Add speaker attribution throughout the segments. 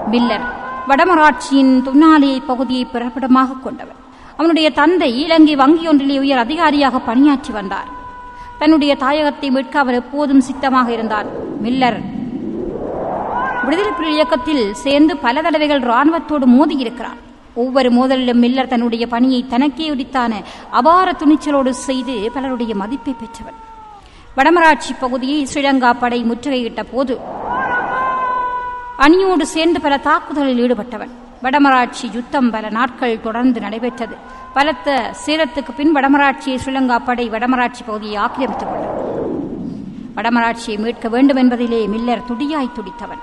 Speaker 1: Miller வடமராட்சியின் துன்னாலியை பகுதியை பிறப்பிடமாக கொண்டவர் அவனுடைய தந்தை இலங்கை வங்கியொன்றிலே உயர் அதிகாரியாக பணியாற்றி வந்தார் தன்னுடைய தாயகத்தை மீட்க அவர் எப்போதும் சித்தமாக இருந்தார் மில்லர் விடுதலை புலி இயக்கத்தில் சேர்ந்து பல தடவைகள் ராணுவத்தோடு மோதியிருக்கிறார் ஒவ்வொரு மோதலிலும் மில்லர் தன்னுடைய பணியை தனக்கே உரித்தான அபார துணிச்சலோடு செய்து பலருடைய மதிப்பை பெற்றவர் வடமராட்சி பகுதியை ஸ்ரீலங்கா படை முற்றுகையிட்ட போது அணியோடு சேர்ந்து பல தாக்குதலில் ஈடுபட்டவன் வடமராட்சி யுத்தம் பல நாட்கள் தொடர்ந்து நடைபெற்றது பலத்த சேதத்துக்கு பின் வடமராட்சியை ஸ்ரீலங்கா படை வடமராட்சி பகுதியை ஆக்கிரமித்துக் கொண்டது வடமராட்சியை மீட்க வேண்டும் என்பதிலே மில்லர் துடியாய் துடித்தவன்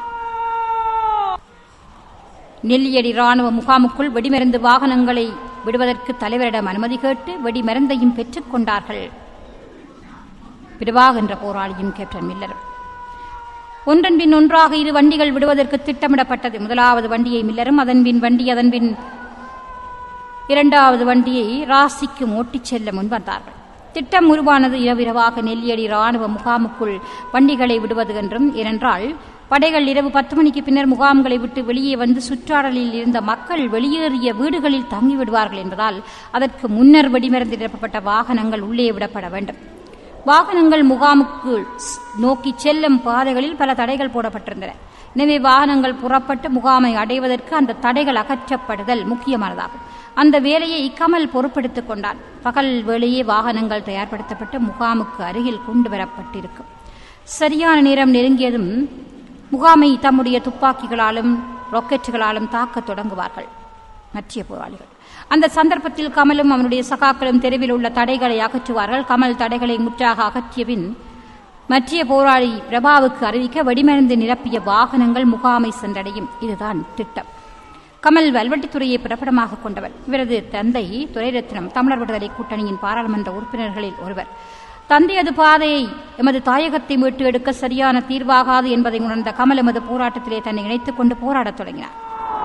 Speaker 1: நெல்லியடி ராணுவ முகாமுக்குள் வெடிமருந்து வாகனங்களை விடுவதற்கு தலைவரிடம் அனுமதி கேட்டு வெடிமருந்தையும் பெற்றுக் கொண்டார்கள் பிரபாக் என்ற போராளியும் கேப்டன் மில்லர் ஒன்றன் பின் ஒன்றாக இரு வண்டிகள் விடுவதற்கு திட்டமிடப்பட்டது முதலாவது வண்டியை மில்லரும் அதன் பின் வண்டி அதன் பின் இரண்டாவது வண்டியை ராசிக்கு ஓட்டிச் செல்ல முன்வந்தார்கள் திட்டம் உருவானது இரவிரவாக நெல்லியடி ராணுவ முகாமுக்குள் வண்டிகளை விடுவது என்றும் ஏனென்றால் படைகள் இரவு பத்து மணிக்கு பின்னர் முகாம்களை விட்டு வெளியே வந்து சுற்றாடலில் இருந்த மக்கள் வெளியேறிய வீடுகளில் தங்கிவிடுவார்கள் என்பதால் அதற்கு முன்னர் வெடிமருந்து நிரப்பப்பட்ட வாகனங்கள் உள்ளே விடப்பட வேண்டும் வாகனங்கள் முகாமுக்கு நோக்கி செல்லும் பாதைகளில் பல தடைகள் போடப்பட்டிருந்தன எனவே வாகனங்கள் புறப்பட்டு முகாமை அடைவதற்கு அந்த தடைகள் அகற்றப்படுதல் முக்கியமானதாகும் அந்த வேலையை கமல் பொறுப்பெடுத்துக் கொண்டான் பகல் வேளையே வாகனங்கள் தயார்படுத்தப்பட்டு முகாமுக்கு அருகில் கொண்டு வரப்பட்டிருக்கும் சரியான நேரம் நெருங்கியதும் முகாமை தம்முடைய துப்பாக்கிகளாலும் ராக்கெட்டுகளாலும் தாக்கத் தொடங்குவார்கள் மற்றிய போராளிகள் அந்த சந்தர்ப்பத்தில் கமலும் அவனுடைய சகாக்களும் தெருவில் உள்ள தடைகளை அகற்றுவார்கள் கமல் தடைகளை முற்றாக அகற்றிய பின் மற்றிய போராளி பிரபாவுக்கு அறிவிக்க வெடிமருந்து நிரப்பிய வாகனங்கள் முகாமை சென்றடையும் இதுதான் திட்டம் கமல் வல்வெட்டித்துறையை பிறப்பிடமாக கொண்டவர் இவரது தந்தை துரைரத்னம் தமிழர் விடுதலை கூட்டணியின் பாராளுமன்ற உறுப்பினர்களில் ஒருவர் தந்தையது பாதையை எமது தாயகத்தை மீட்டு எடுக்க சரியான தீர்வாகாது என்பதை உணர்ந்த கமல் எமது போராட்டத்திலே தன்னை இணைத்துக் கொண்டு போராடத் தொடங்கினார்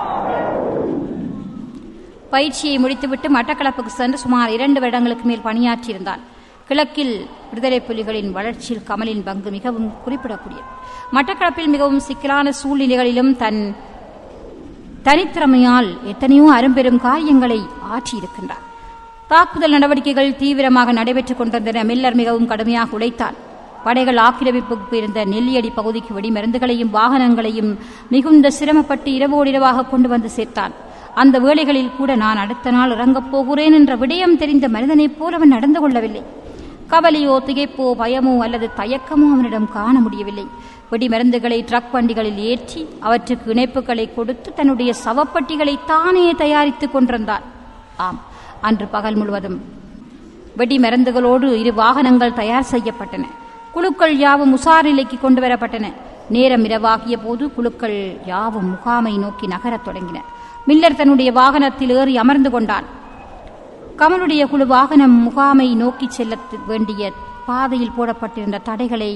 Speaker 1: பயிற்சியை முடித்துவிட்டு மட்டக்களப்புக்கு சென்று சுமார் இரண்டு வருடங்களுக்கு மேல் பணியாற்றியிருந்தான் கிழக்கில் விடுதலை புலிகளின் வளர்ச்சியில் கமலின் பங்கு மிகவும் குறிப்பிடக்கூடியது மட்டக்களப்பில் மிகவும் சிக்கலான சூழ்நிலைகளிலும் தன் தனித்திறமையால் எத்தனையோ அரும்பெரும் காரியங்களை ஆற்றியிருக்கின்றார் தாக்குதல் நடவடிக்கைகள் தீவிரமாக நடைபெற்றுக் கொண்டிருந்தன மில்லர் மிகவும் கடுமையாக உழைத்தார் படைகள் ஆக்கிரமிப்புக்கு இருந்த நெல்லியடி பகுதிக்கு வெடிமருந்துகளையும் வாகனங்களையும் மிகுந்த சிரமப்பட்டு இரவோடு இரவாக கொண்டு வந்து சேர்த்தான் அந்த வேளைகளில் கூட நான் அடுத்த நாள் இறங்கப் போகிறேன் என்ற விடயம் தெரிந்த மனிதனைப் போல அவன் நடந்து கொள்ளவில்லை கவலையோ திகைப்போ பயமோ அல்லது தயக்கமோ அவனிடம் காண முடியவில்லை வெடிமருந்துகளை ட்ரக் வண்டிகளில் ஏற்றி அவற்றுக்கு இணைப்புகளை கொடுத்து தன்னுடைய சவப்பட்டிகளை தானே தயாரித்துக் கொண்டிருந்தான் ஆம் அன்று பகல் முழுவதும் வெடிமருந்துகளோடு இரு வாகனங்கள் தயார் செய்யப்பட்டன குழுக்கள் யாவும் உசார் நிலைக்கு கொண்டு வரப்பட்டன நேரம் இரவாகிய போது குழுக்கள் யாவும் முகாமை நோக்கி நகரத் தொடங்கின மில்லர் தன்னுடைய வாகனத்தில் ஏறி அமர்ந்து கொண்டான் கமலுடைய குழு வாகனம் முகாமை நோக்கி செல்ல வேண்டிய பாதையில் போடப்பட்டிருந்த தடைகளை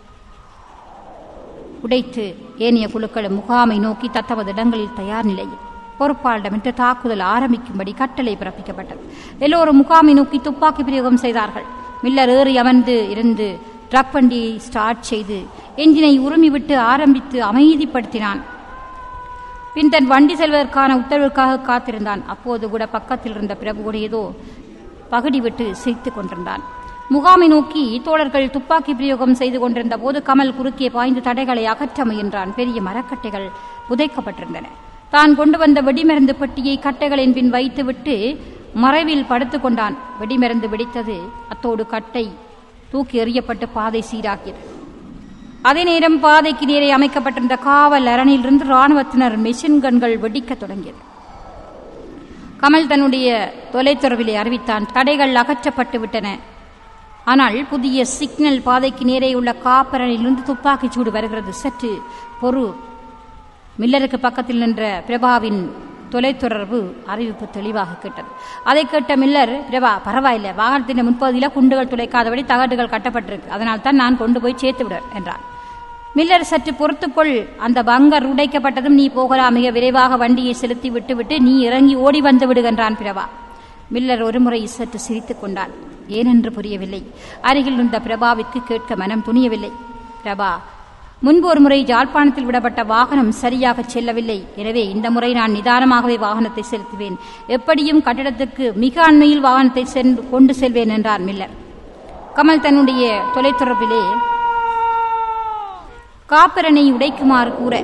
Speaker 1: உடைத்து ஏனைய குழுக்களும் முகாமை நோக்கி தத்தமது இடங்களில் தயார் நிலையில் பொறுப்பாளரிடமிட்டு தாக்குதல் ஆரம்பிக்கும்படி கட்டளை பிறப்பிக்கப்பட்டது எல்லோரும் முகாமை நோக்கி துப்பாக்கி பிரயோகம் செய்தார்கள் மில்லர் ஏறி அமர்ந்து இருந்து ட்ரக் வண்டியை ஸ்டார்ட் செய்து என்ஜினை உருமிவிட்டு ஆரம்பித்து அமைதிப்படுத்தினான் பின் தன் வண்டி செல்வதற்கான உத்தரவுக்காக காத்திருந்தான் அப்போது கூட பக்கத்தில் இருந்த பிரபுவோடு ஏதோ பகுடி விட்டு சிரித்துக் கொண்டிருந்தான் முகாமை நோக்கி தோழர்கள் துப்பாக்கி பிரயோகம் செய்து கொண்டிருந்த போது கமல் குறுக்கே பாய்ந்து தடைகளை அகற்ற முயன்றான் பெரிய மரக்கட்டைகள் புதைக்கப்பட்டிருந்தன தான் கொண்டு வந்த வெடிமருந்து பெட்டியை கட்டைகளின் பின் வைத்துவிட்டு மறைவில் படுத்துக் கொண்டான் வெடிமருந்து வெடித்தது அத்தோடு கட்டை தூக்கி எறியப்பட்டு பாதை சீராக்கியது அதே நேரம் பாதைக்கு நேரே அமைக்கப்பட்டிருந்த காவல் அரணிலிருந்து ராணுவத்தினர் மெஷின் கன்கள் வெடிக்கத் தொடங்கியது கமல் தன்னுடைய தொலைத்தொடர்பிலே அறிவித்தான் தடைகள் அகற்றப்பட்டு விட்டன ஆனால் புதிய சிக்னல் பாதைக்கு நேரே உள்ள காப்பரனிலிருந்து துப்பாக்கிச் சூடு வருகிறது சற்று பொறு மில்லருக்கு பக்கத்தில் நின்ற பிரபாவின் தொலைத்தொடர்பு அறிவிப்பு தெளிவாக கேட்டது அதை கேட்ட மில்லர் பிரபா பரவாயில்ல வாகனத்தின் முன்பகுதியில் குண்டுகள் துளைக்காதபடி தகடுகள் கட்டப்பட்டிருக்கு அதனால் தான் நான் கொண்டு போய் சேர்த்து விட என்றான் மில்லர் சற்று பொறுத்துக்கொள் அந்த பங்கர் உடைக்கப்பட்டதும் நீ போகலாம் மிக விரைவாக வண்டியை செலுத்தி விட்டுவிட்டு நீ இறங்கி ஓடி வந்து விடுகின்றான் பிரபா மில்லர் ஒருமுறை சற்று சிரித்துக் கொண்டான் ஏனென்று புரியவில்லை அருகில் இருந்த பிரபாவிற்கு கேட்க மனம் துணியவில்லை பிரபா முன்பு ஒரு முறை ஜாழ்ப்பாணத்தில் விடப்பட்ட வாகனம் சரியாக செல்லவில்லை எனவே இந்த முறை நான் நிதானமாகவே வாகனத்தை செலுத்துவேன் எப்படியும் கட்டிடத்துக்கு மிக அண்மையில் வாகனத்தை சென்று கொண்டு செல்வேன் என்றார் மில்லர் கமல் தன்னுடைய தொலைத்தொடர்பிலே காப்பரனை உடைக்குமாறு கூற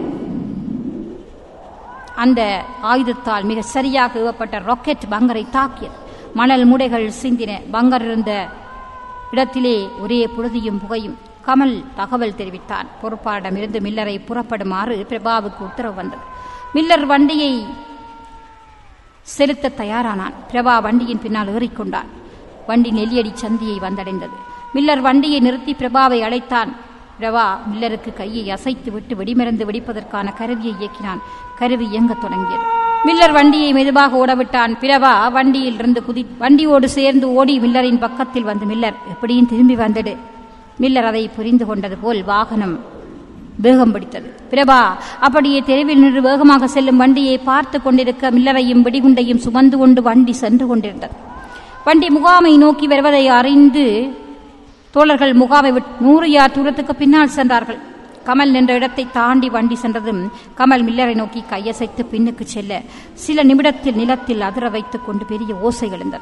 Speaker 1: அந்த ஆயுதத்தால் மிக சரியாக ஏவப்பட்ட ராக்கெட் பங்கரை தாக்கியது மணல் முடைகள் சிந்தின பங்கர் இருந்த இடத்திலே ஒரே புழுதியும் புகையும் கமல் தகவல் தெரிவித்தான் பொறுப்பாளரிடமிருந்து மில்லரை புறப்படுமாறு பிரபாவுக்கு உத்தரவு வந்தது மில்லர் வண்டியை செலுத்த தயாரானான் பிரபா வண்டியின் பின்னால் ஏறிக்கொண்டான் வண்டி நெல்லியடி சந்தியை வந்தடைந்தது மில்லர் வண்டியை நிறுத்தி பிரபாவை அழைத்தான் பிரபா மில்லருக்கு கையை அசைத்து விட்டு வெடிமருந்து வெடிப்பதற்கான கருவியை இயக்கினான் கருவி இயங்கத் தொடங்கியது மில்லர் வண்டியை மெதுவாக ஓடவிட்டான் பிரபா வண்டியில் இருந்து குதி வண்டியோடு சேர்ந்து ஓடி மில்லரின் பக்கத்தில் வந்து மில்லர் எப்படியும் திரும்பி வந்துடு மில்லர் அதை புரிந்து கொண்டது போல் வாகனம் வேகம் பிடித்தது பிரபா அப்படியே தெருவில் நின்று வேகமாக செல்லும் வண்டியை பார்த்து கொண்டிருக்க மில்லரையும் வெடிகுண்டையும் சுமந்து கொண்டு வண்டி சென்று கொண்டிருந்தது வண்டி முகாமை நோக்கி வருவதை அறிந்து தோழர்கள் முகாமை விட்டு நூறு யார் தூரத்துக்கு பின்னால் சென்றார்கள் கமல் நின்ற இடத்தை தாண்டி வண்டி சென்றதும் கமல் மில்லரை நோக்கி கையசைத்து பின்னுக்கு செல்ல சில நிமிடத்தில் நிலத்தில் அதிர வைத்துக் கொண்டு பெரிய ஓசை எழுந்தது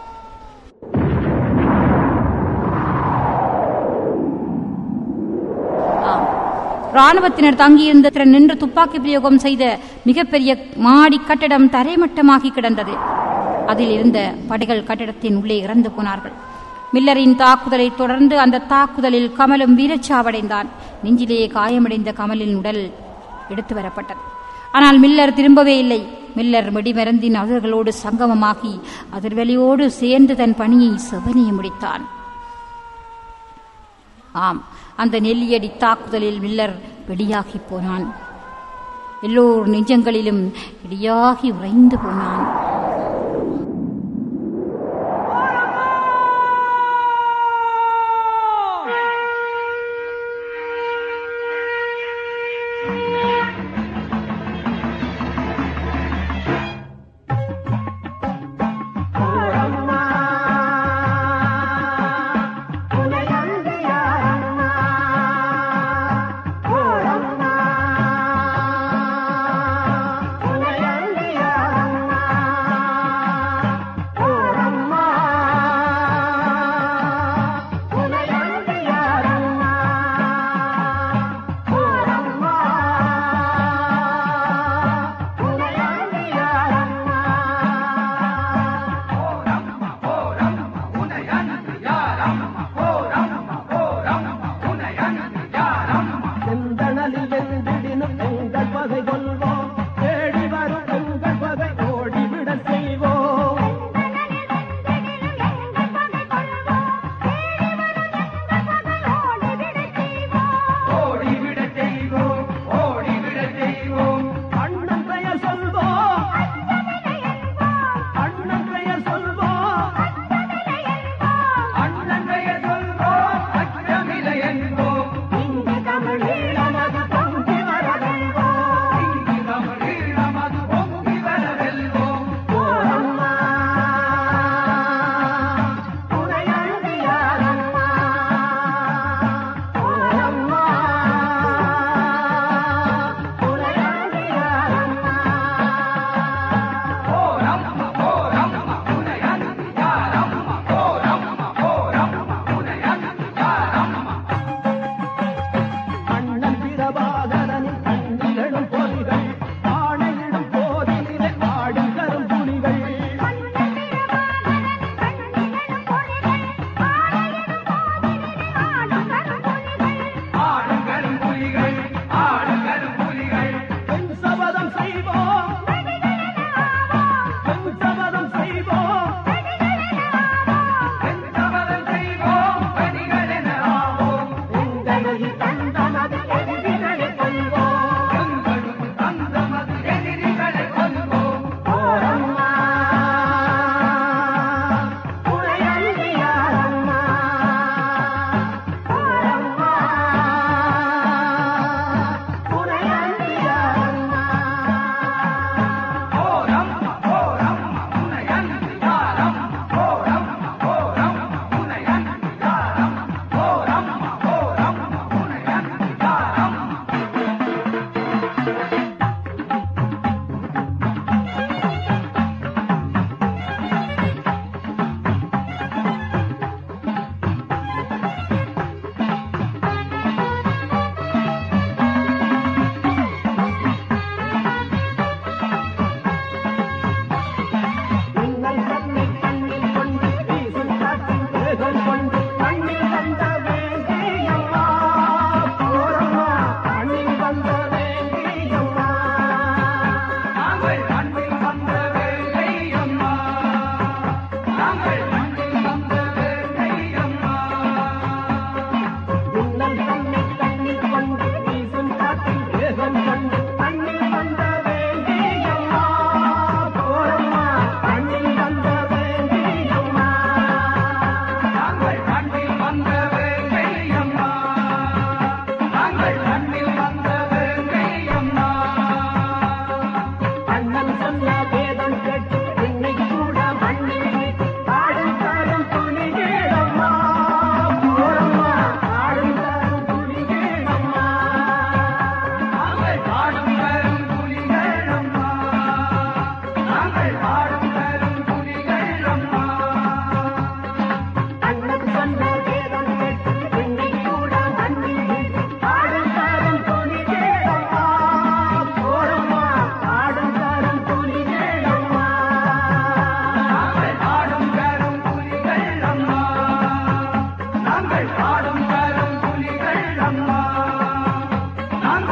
Speaker 1: ஆம். ராணுவத்தினர் தங்கியிருந்த திறன் நின்று துப்பாக்கி பிரயோகம் செய்த மிகப்பெரிய மாடி கட்டடம் தரைமட்டமாகி கிடந்தது அதில் இருந்த படைகள் கட்டடத்தின் உள்ளே இறந்து போனார்கள் மில்லரின் தாக்குதலை தொடர்ந்து அந்த தாக்குதலில் கமலும் வீரச்சாவடைந்தான் நெஞ்சிலேயே காயமடைந்த கமலின் உடல் எடுத்து வரப்பட்டது ஆனால் மில்லர் திரும்பவே இல்லை மில்லர் வெடிமருந்தின் அவர்களோடு சங்கமமாகி அதிர்வெளியோடு சேர்ந்து தன் பணியை செவனிய முடித்தான் ஆம் அந்த நெல்லியடி தாக்குதலில் மில்லர் வெடியாகி போனான் எல்லோர் நெஞ்சங்களிலும் இடியாகி உறைந்து போனான்
Speaker 2: போரம்மா உனையந்து யாரம்மா போரம்மா உனையந்து யாரம்மா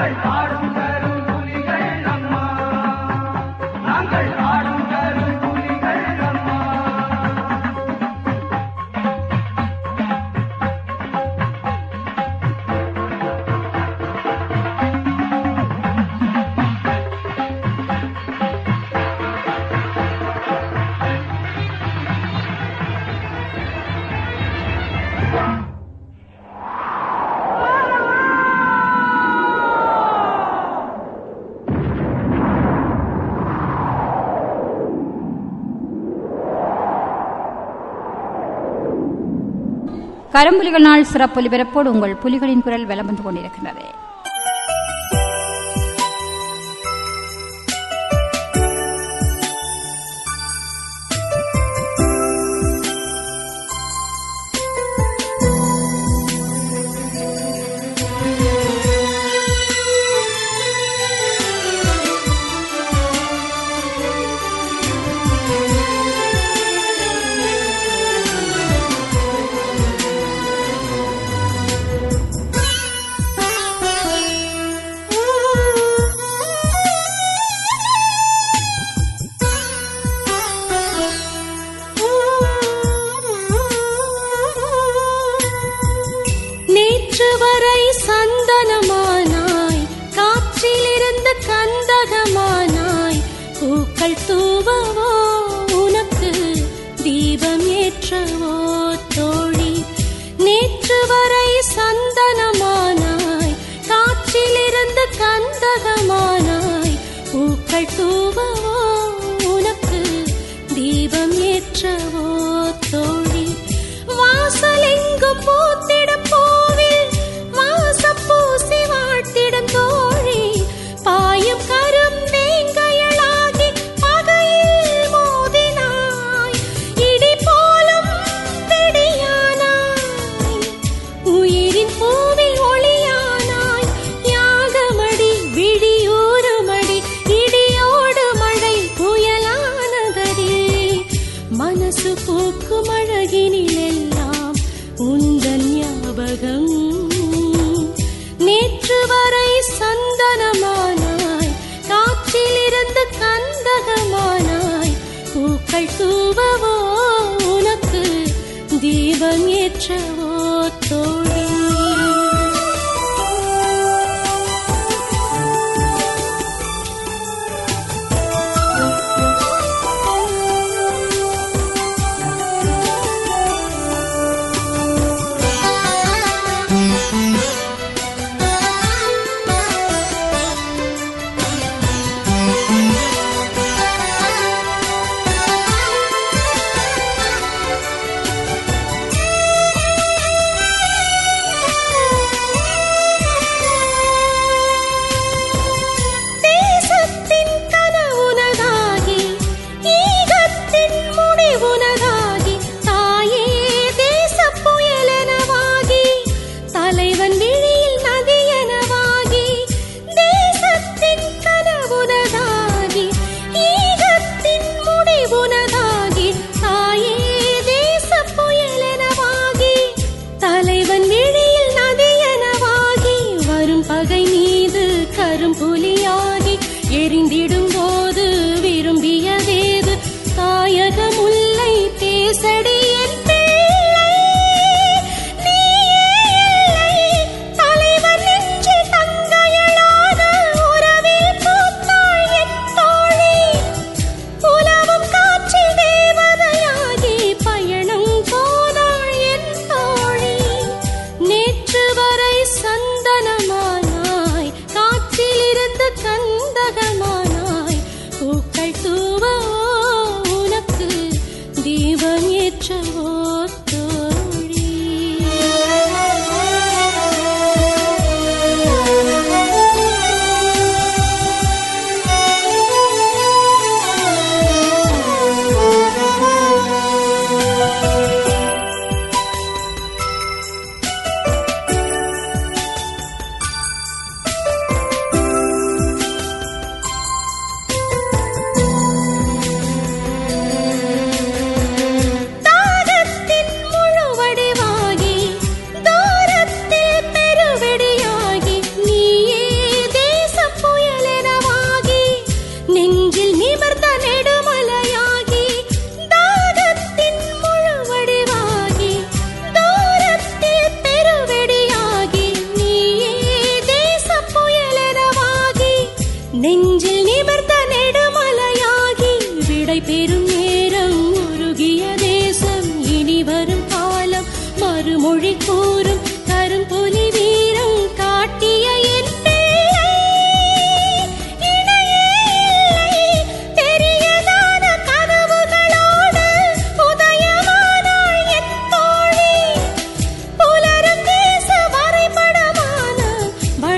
Speaker 3: நாங்கள் ஆடும் தரும் புலிகள் அம்மா நாங்கள் ஆடும் தரும் புலிகள் அம்மா
Speaker 1: கரும்புலிகள் நாள் சிறப்பு ஒலிபரப்போடு உங்கள் புலிகளின் குரல் வலம் வந்து கொண்டிருக்கின்றது
Speaker 4: நேற்று வரை சந்தனமானாய் காற்றிலிருந்து கந்தகமானாய் பூக்கள் தூவவோ உனக்கு தீபம் ஏற்றவோ தோழி நேற்று வரை சந்தனமானாய் காற்றிலிருந்து கந்தகமானாய் பூக்கள் தூவவோ உனக்கு தீபம் ஏற்றவோ தோழி வாசலெங்கும் பூத்திடும் பூவில் வாசம் பூசி வாழ்த்திடும் தோழி பாயும் கரும்பேங்கையளாகி பகையில் மோதினாய் இடி போலும் வெடியானாய் உயிரின் பூவில் ஒளியானாய் யாகமடி விழியூறுமடி இடியோடு மழை புயலானதடி மனசு பூக்கும் அழகினிலெல்லாம் உந்தன் ஞாபகம் நேற்று வரை சந்தனமானாய் காற்றிலிருந்து கந்தகமானாய் பூக்கள் தூவவோ உனக்கு தீபம் ஏற்றவோ தோழி தேசத்தின் கனவுனதாகி ஈகத்தின் முடிவுனதாகி தாயே தேச புயலெனவாகி தலைவன் விழியில் நதியெனவாகி தேசத்தின் கனவுனதாகி ஈகத்தின் முடிவுனதாகி தாயே தேச புயலெனவாகி தலைவன் விழியில் நதியெனவாகி வரும் பகை மீது கரும்புலியாகி எரிந்திடும் போது விரும்பியதேது தாயக முல்லை பேசடி என் பிள்ளை நீயே இல்லை தலைவன் நெஞ்சில் தங்கையளான உறவில் பூத்தாள் என் தோழி உலவும் காற்றில் தேவதையாகி பயணம் போனாள் என் தோழி நேற்று வரை சந்தனமானாய் காற்றிலிருந்து கந்தகமானாய் பூக்கள் தூவ உனக்கு தீபம் ஏற்ற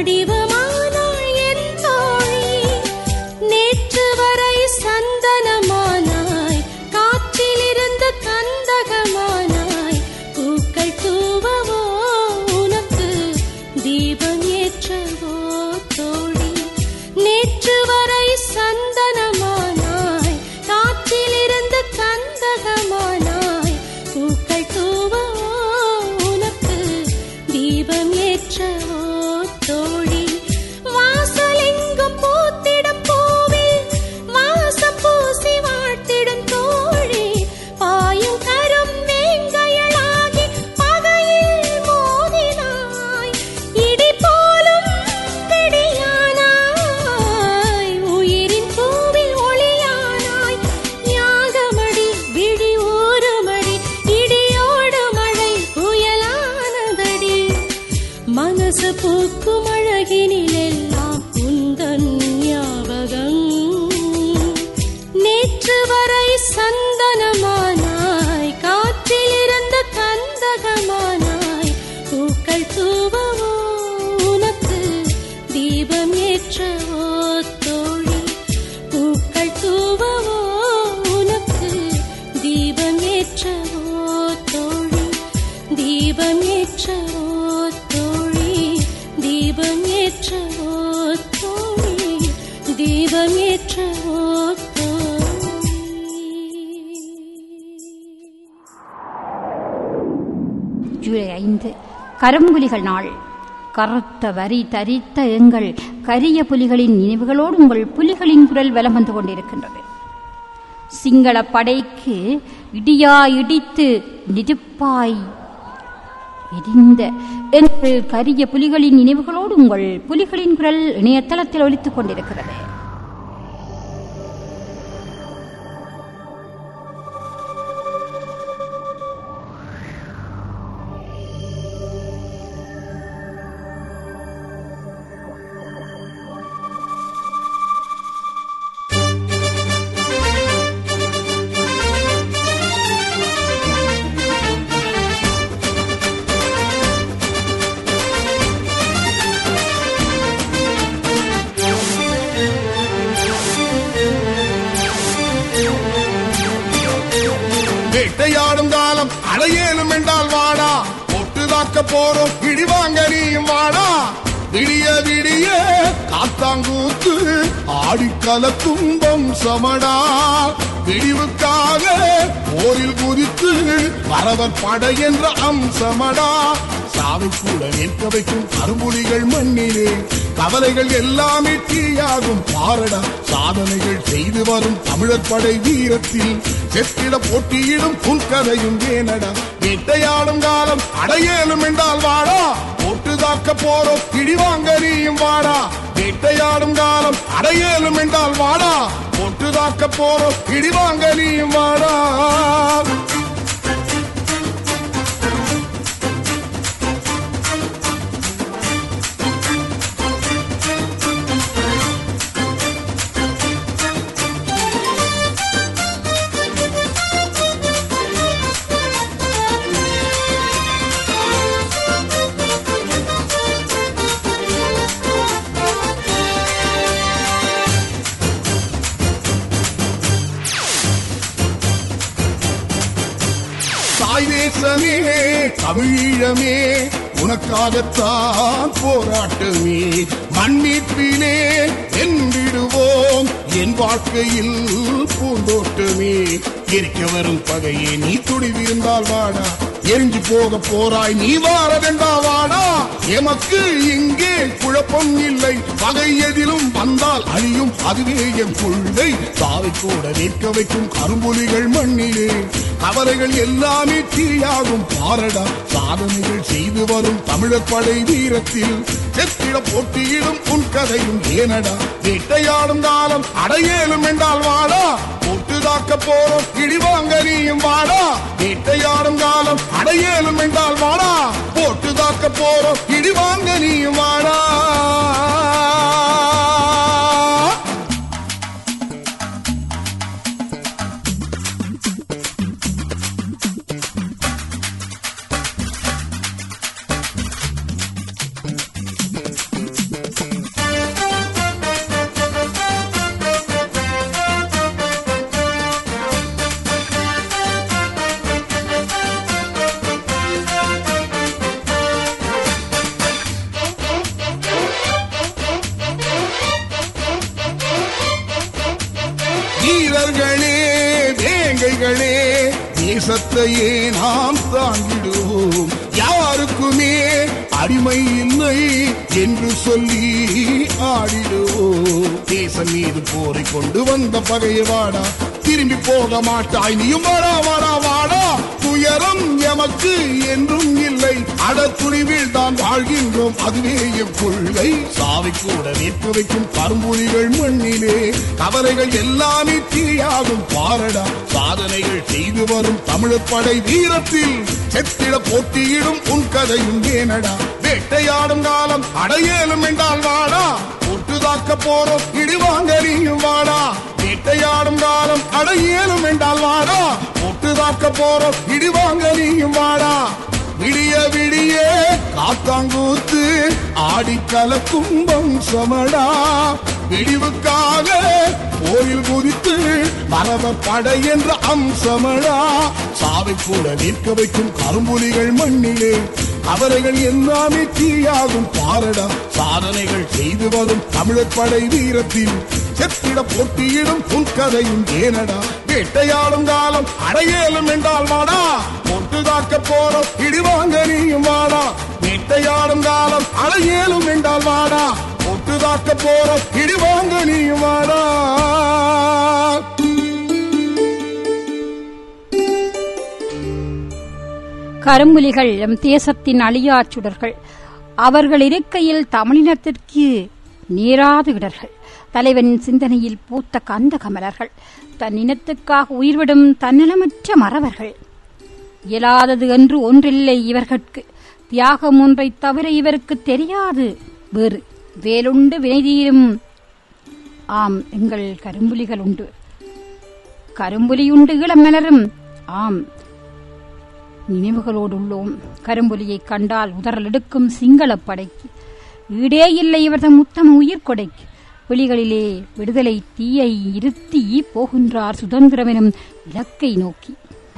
Speaker 4: வடிவமானாள் என் தோழி நேற்று வரை சந்தனமானாய் காற்றிலிருந்து கந்தகமானாய் பூக்கள் தூவவோ உனக்கு தீபம் ஏற்றவோ தோழி நேற்று வரை சந்தனமானாய் காற்றிலிருந்து கந்தகமானாய் பூக்கள் தூவவோ உனக்கு தீபம் ஏற்றவோ தோழி வாசலெங்கும் பூத்திடும் பூவில் வாசம் பூசி வாழ்த்திடும் தோழி பாயும் கரும் வேங்கையளாகி பகையில் மோதினாய் இடி போலும் பிடியானாய் உயிரின் பூவில் ஒளியானாய் யாகமடி விழி ஓரமடி இடியோடு மழை புயலானதடி மனசு பூக்கும் அழகினிலெல்லாம் உந்தன் ஞாபகம் நேற்று வரை சந்தனமானாய் காற்றிலிருந்து கந்தகமானாய் பூக்கள் தூவவோ உனக்கு தீபம் ஏற்றவோ தோழி பூக்கள் தூவவோ உனக்கு தீபம் ஏற்றவோ தோழி தீபம் ஏற்றவோ தோழி தீபம் ஏற்றவோ தோழி தீபம் ஏற்றவோ தோழி
Speaker 1: ஜூலை ஐந்து கரும்புலிகள் நாள் கருத்த வரி தரித்த எங்கள் கரிய புலிகளின் நினைவுகளோடு உங்கள் புலிகளின் குரல் வலம் வந்து கொண்டிருக்கின்றது சிங்கள படைக்கு இடியா இடித்து நெருப்பாய் எரிந்த எங்கள் கரிய புலிகளின் நினைவுகளோடு உங்கள் புலிகளின் குரல் இணையதளத்தில் ஒலித்துக் கொண்டிருக்கிறது
Speaker 5: வேட்டையாடும் காலம் அடையேனும் என்றால் வாடா ஒட்டுதாக்க போறோம் இடிவாங்க நீயும் வாடா விடிய விடிய காத்தாங்கூத்து ஆடிக்கல துன்பம் சமடா விடிவுக்காக போரில் குதித்து வரவர் படை என்ற அம்சமடா சாவை கூட நிற்க வைக்கும் கரும்புலிகள் மண்ணிலே கவலைகள் எல்லாமே தீயாகும் பாரடா சாதனைகள் செய்து வரும் தமிழர் படை வீரத்தில் செத்திட போட்டியிடும் புன்கதையும் ஏனடா வேட்டையாடும் காலம் அடையேலும் என்றால் வாடா போட்டு தாக்க போறோம் பிடிவாங்க நீயும் வாடா வேட்டையாடும் காலம் அடையேலும் என்றால் வாடா போட்டு தாக்க போறோம் பிடிவாங்க நீயும் வாடா தாய் தேசமே தமிழீழமே உனக்காகத்தான் போராட்டமே மண்மீட்பிலே என்றிடுவோம் என் வாழ்க்கையில் பூந்தோட்டமே எரிக்க வரும் பகையே நீ துணிவிருந்தால் வாடா எரிஞ்சு போக போறாய் நீ வாரதெண்டா வாடா எமக்கு இங்கே குழப்பம் இல்லை பகை எதிலும் வந்தால் அழியும் அதுவே என் கொள்கை சாவை கூட நிற்க வைக்கும் கரும்புலிகள் மண்ணிலே கவலைகள் எல்லாமே தீயாகும் பாரடா சாதனைகள் செய்து வரும் தமிழர் படை வீரத்தில் செத்திட போட்டியிடும் உன் கதையும் ஏனடா வேட்டையாடும் காலம் அடையேலும் என்றால் வாடா போட்டு தாக்க போறோம் இடிவாங்க நீயும் வாடா வேட்டையாடும் காலம் அடையேலும் என்றால் வாடா போட்டு தாக்க போறோம் இடிவாங்க நீயும் வாடா தேசத்தையே நாம் தாங்கிடுவோம் யாருக்குமே அடிமை இல்லை என்று சொல்லி ஆடிடுவோம் தேசம் மீது போரை கொண்டு வந்த பகையை வாடா திரும்பி போக மாட்டாய் நீயும் வாடா வாடா வாடா துயரம் எமக்கு என்றும் இல்லை அட துணிவில் தான் வாழ்கின்றோம் அதுவே எம் கொள்கை சாவை கூட நிற்க வைக்கும் கரும்புலிகள் மண்ணிலே கவலைகள் எல்லாமே தீயாகும் பாரடா சாதனைகள் செய்து வரும் தமிழர் படை வீரத்தில் செத்திட போட்டியிடும் உன் கதையும் ஏனடா வேட்டையாடும் காலம் அடையலும் என்றால் வாடா ஒட்டு தாக்க போறோம் இடிவாங்க நீயும் வாடா வேட்டையாடும் காலம் அடையலும் என்றால் வாடா ஒட்டு தாக்க போறோம் இடிவாங்க நீயும் வாடா விடிய விடிய காத்தாங்கூத்து ஆடி கலக்கும் வம்சமடா விடிவுக்காக போரில் குதித்து மரப படை என்ற அம்சமடா சாவை கூட நிற்க வைக்கும் கரும்புலிகள் மண்ணிலே அவர்கள் எல்லாமே தீயாகும் பாரடா சாதனைகள் செய்து வரும் தமிழர் படை வீரத்தில் செத்திட போட்டியிடும் உன் கதையும் ஏனடா வேட்டையாடும் காலம் அடையலும் என்றால் வாடா பொட்டு காக்க போறோம் இடிவாங்க நீயும் வாடா வேட்டையாடும் காலம் அடையலும் என்றால் வாடா பொட்டு காக்க போறோம் இடிவாங்க நீயும் வாடா
Speaker 1: கரும்புலிகள் எம் தேசத்தின் அழியாச் சுடர்கள் அவர்கள் இருக்கையில் தமிழினத்திற்கு நேராது இடர்கள் தலைவன் சிந்தனையில் பூத்த கந்த கமலர்கள் தன் இனத்துக்காக உயிர்விடும் தன்னலமற்ற மறவர்கள் இயலாதது என்று ஒன்றில்லை இவர்கட்கு தியாகம் ஒன்றைத் தவிர இவருக்கு தெரியாது வேறு வேலுண்டு வினைதீரும் ஆம் எங்கள் கரும்புலிகள் உண்டு கரும்புலியுண்டு இளமலரும் ஆம் நினைவுகளோடு உள்ளோம் கரும்புலியை கண்டால் உதறல் எடுக்கும் சிங்களப் படைக்கு ஈடே இல்லை இவர்தம் உத்தம உயிர் கொடைக்கு வெளிகளிலே விடுதலை தீயை இருத்தி போகின்றார் சுதந்திரம் எனும் இலக்கை நோக்கி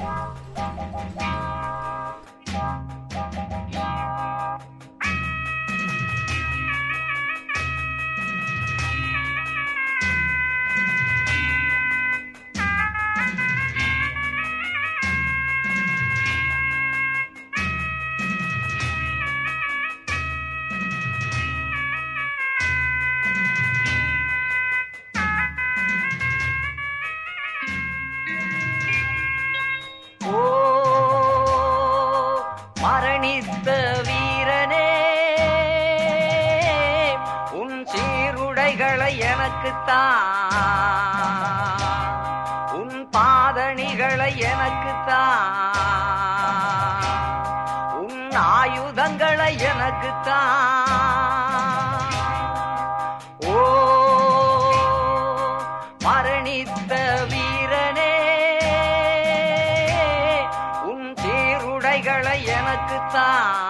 Speaker 6: ஓ மரணித்த வீரனே உன் சீருடைகளை எனக்குத்தான் உன் பாதணிகளை எனக்குத்தான் உன் ஆயுதங்களை எனக்குத்தான் ஓ மரணித்த வீரனே உன் சீருடைகளை எனக்குத்தான்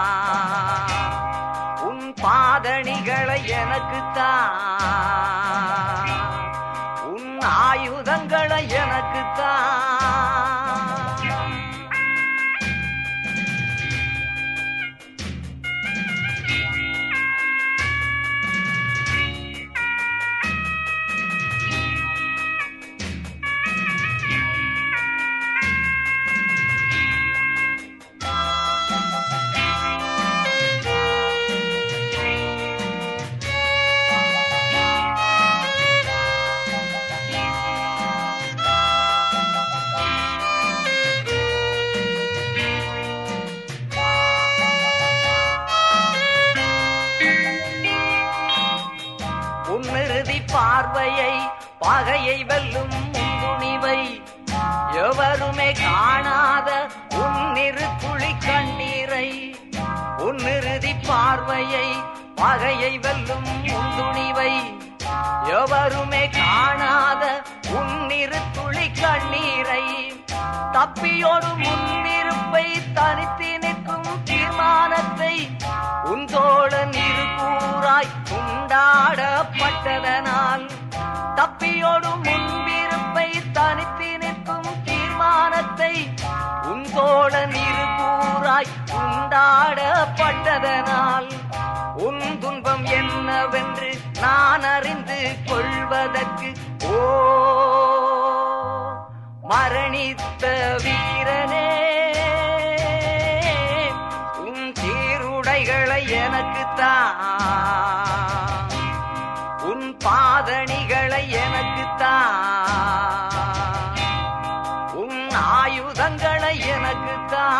Speaker 6: உன் பாதணிகளை எனக்குத்தான் உன் ஆயுதங்களை எனக்குத்தான் உன்னிறுதி பார்வையை பகையை வெல்லும் முந்துணிவை எவருமே காணாத உன்னிரு துளி கண்ணீரை உன்னிறுதி பார்வையை பகையை வெல்லும் முந்துணிவை எவருமே காணாத உன்னிரு துளி கண்ணீரை தப்பியோடு முன்னிருப்பை தனித்து நிற்கும் தீர்மானத்தை உன் தோழன் இரு கூறாய் உண்டாடப்பட்டதனால் தப்பியோடு முன்பிருப்பை தனித்து நிற்கும் தீர்மானத்தை உன் தோழன் இரு கூறாய் உண்டாடப்பட்டதனால் உன் துன்பம் என்னவென்று நான் அறிந்து கொள்வதற்கு ஓ மரணித்த வீர பாதணிகளை எனக்கு உன் ஆயுதங்களை எனக்கு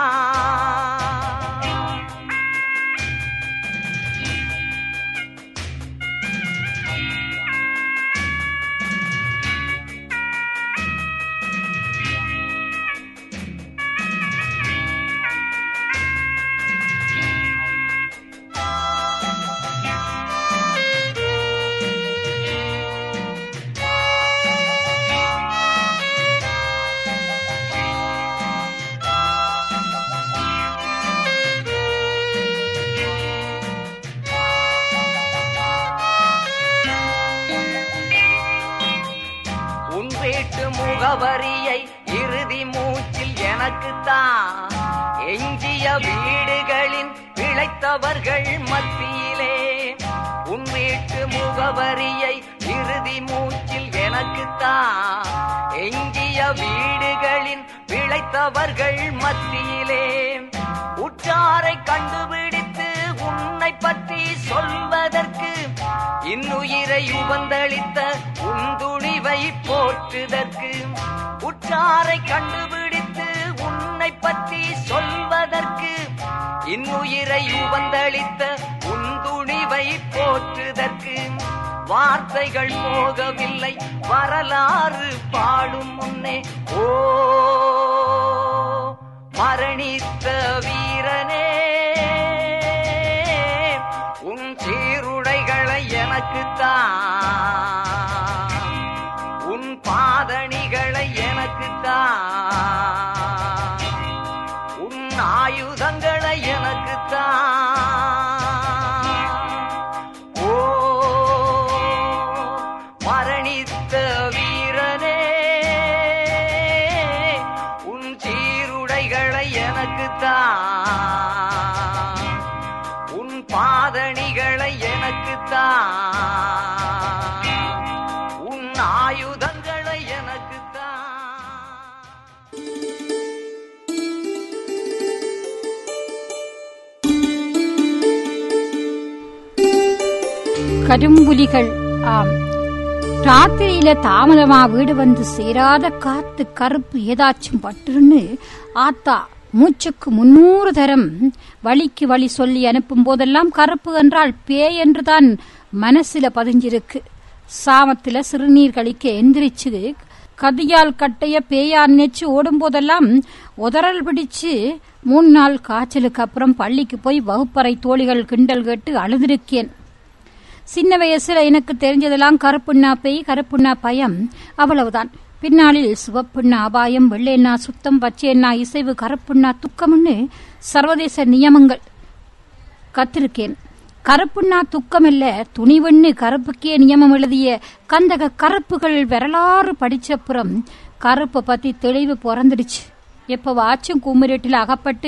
Speaker 6: உன் வீட்டு முகவரியை இறுதி மூச்சில் எனக்கு எஞ்சிய வீடுகளின் பிழைத்தவர்கள் மத்தியிலே உன் வீட்டு முகவரியை இறுதி மூச்சில் எனக்கு எஞ்சிய வீடுகளின் பிழைத்தவர்கள் மத்தியிலே உற்றாரை கண்டுபிடித்து உன்னை பற்றி சொல்வதற்கு இன்னுயிரை உபந்தளித்த உன் துணிவை போற்றுதற்கு உற்றாரை கண்டுபிடித்து உன்னை பற்றி சொல்வதற்கு இன்னுயிரை உபந்தளித்த உன் துணிவை போற்றுதற்கு வார்த்தைகள் போகவில்லை வரலாறு பாடும் முன்னே ஓ மரணித்த வீரனே உன் சீருடைகளை எனக்கு உன் பாதணிகளை எனக்கு உன் ஆயுதங்களை எனக்கு ஓ மரணித்த வீரனே உன் சீருடைகளை எனக்கு உன் பாதணிகளை எனக்கு உன் ஆயுதங்களை எனக்கு
Speaker 1: கரும்புலிகள் ஆம் ராத்திரியில தாமதமா வீடு வந்து சேராத காத்து கருப்பு ஏதாச்சும் பட்டுன்னு ஆத்தா மூச்சுக்கு முன்னூறு தரம் வழிக்கு வழி சொல்லி அனுப்பும் போதெல்லாம் கருப்பு என்றால் பேய் என்றுதான் மனசுல பதிஞ்சிருக்கு சாமத்துல சிறுநீர் கழிக்க எந்திரிச்சு கதியால் கட்டைய பேயா நினைச்சு ஓடும் போதெல்லாம் உதறல் பிடிச்சு மூணு நாள் காய்ச்சலுக்கு அப்புறம் பள்ளிக்கு போய் வகுப்பறை தோழிகள் கிண்டல் கேட்டு அழுதிருக்கேன் சின்ன வயசுல எனக்கு தெரிஞ்சதெல்லாம் கருப்புண்ணா பேய் கருப்புண்ணா பயம் அவ்வளவுதான் பின்னாளில் சிவப்புண்ணா அபாயம் வெள்ளையண்ணா சுத்தம் பச்சையண்ணா இசைவு கருப்புண்ணா துக்கம்னு சர்வதேச நியமங்கள் கத்திருக்கேன் கருப்புண்ணா துக்கம் இல்ல துணிவெண்ணு கருப்புக்கே நியமம் எழுதிய கந்தக கருப்புகள் வரலாறு படிச்சப்புறம் கருப்பை பத்தி தெளிவு பிறந்துடுச்சு எப்பவாச்சும் கும்மிரட்டில் அகப்பட்டு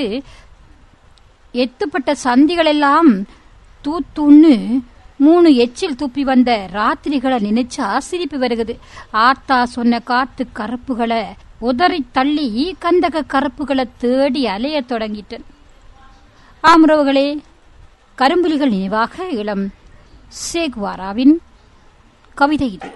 Speaker 1: எத்துப்பட்ட சந்திகள் எல்லாம் தூத்துன்னு மூணு எச்சில் துப்பி வந்த ராத்திரிகளை நினைச்சா சிரிப்பு வருகுது ஆத்தா சொன்ன காத்து கருப்புகளை உதறி தள்ளி கந்தக கருப்புகளை தேடி அலைய தொடங்கிட்டேன் ஆமரவுகளே கரும்புலிகள் நினைவாக இளம் சேக்வாராவின் கவிதை இது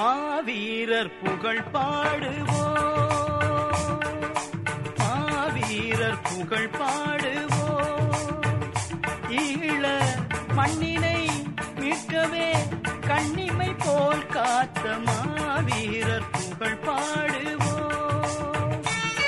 Speaker 3: மாவீரர் புகழ் பாடுவோம் மாவீரர்
Speaker 7: மாவீரர் புகழ் பாடுவோம் ஈழ மண்ணினை மீட்கவே கண்ணிமை போல் காத்த மாவீரர் புகழ் பாடுவோம்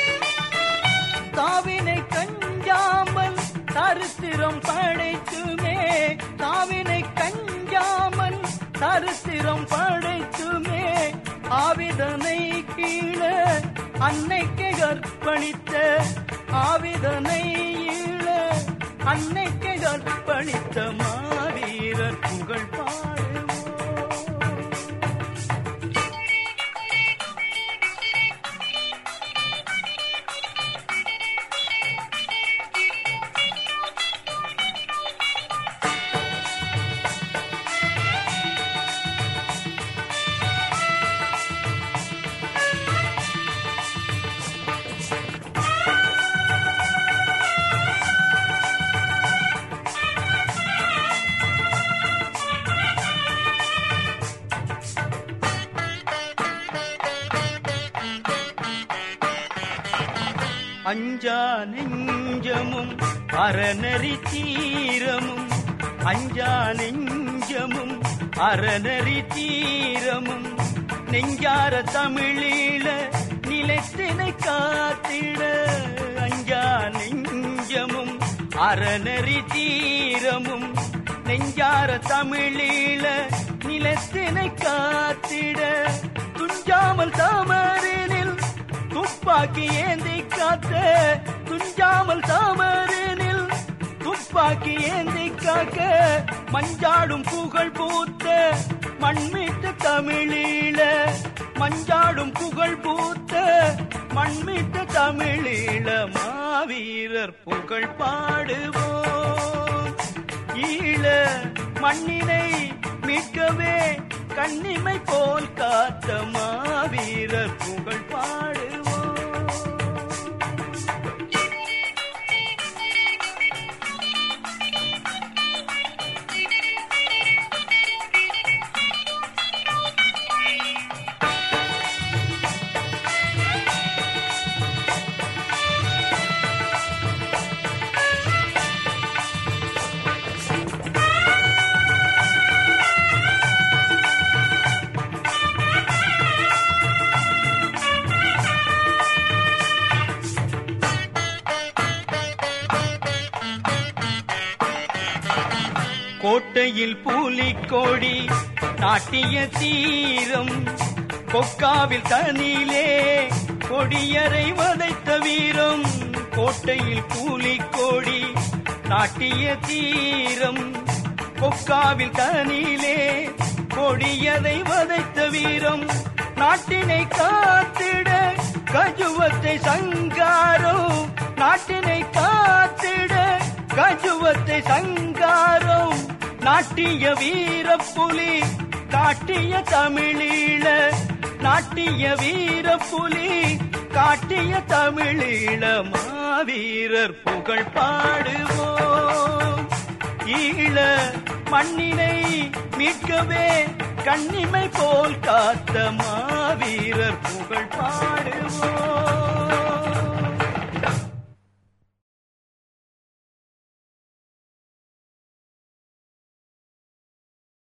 Speaker 7: தாவினை கஞ்சாமல் சரித்திரம் படைத்துமே தாவினை கஞ்சாமல் சரித்திரம் படைத்துமே ஆவிதனை கீழ அன்னைக்கு கற்பணித்த ஆவிதனை ஈழ அன்னைக்கு கற்பணித்த மாவீரர் புகழ் பாடுவோம் அஞ்சா நெஞ்சமும் அறநெறி தீரமும் அஞ்சா நெஞ்சமும் அறநெறி தீரமும் நெஞ்சார தமிழீழ நிலைத்தினை காத்திட அஞ்சா நெஞ்சமும் அறநெறி தீரமும் நெஞ்சார தமிழீழ நிலத்தினை காத்திட துஞ்சாமல் தாமரினில் துப்பாக்கி ஏந்தி காத்த துஞ்சாமல் தாமரினில் துப்பாக்கி ஏந்தி காக்க மஞ்சாடும் புகழ் பூத்த மண்மீட்டு தமிழீழ மஞ்சாடும் புகழ் பூத்த மண்மீட்டு தமிழீழ மாவீரர் புகழ் பாடுவோம் ஈழ மண்ணினை மீட்கவே கண்ணிமை போல் காத்த மாவீரர் புகழ் பாடுவோம் கோட்டையில் பூலிக்கோடி நாட்டிய தீரம் கொக்காவில் தனிலே கொடியரை வதைத்த வீரம் கோட்டையில் பூலிக்கோடி நாட்டிய தீரம் கொக்காவில் தனிலே கொடியதை வதைத்த வீரம் நாட்டினை காத்திட கஜுவத்தை சங்காரம் நாட்டினை காத்திட கஜுவத்தை சங்காரம் நாட்டிய வீரப்புலி காட்டிய தமிழீழ நாட்டிய வீரப்புலி காட்டிய தமிழீழ மாவீரர் புகழ் பாடுவோம் ஈழ மண்ணினை மீட்கவே கண்ணிமை போல் காத்த மாவீரர் புகழ் பாடுவோம்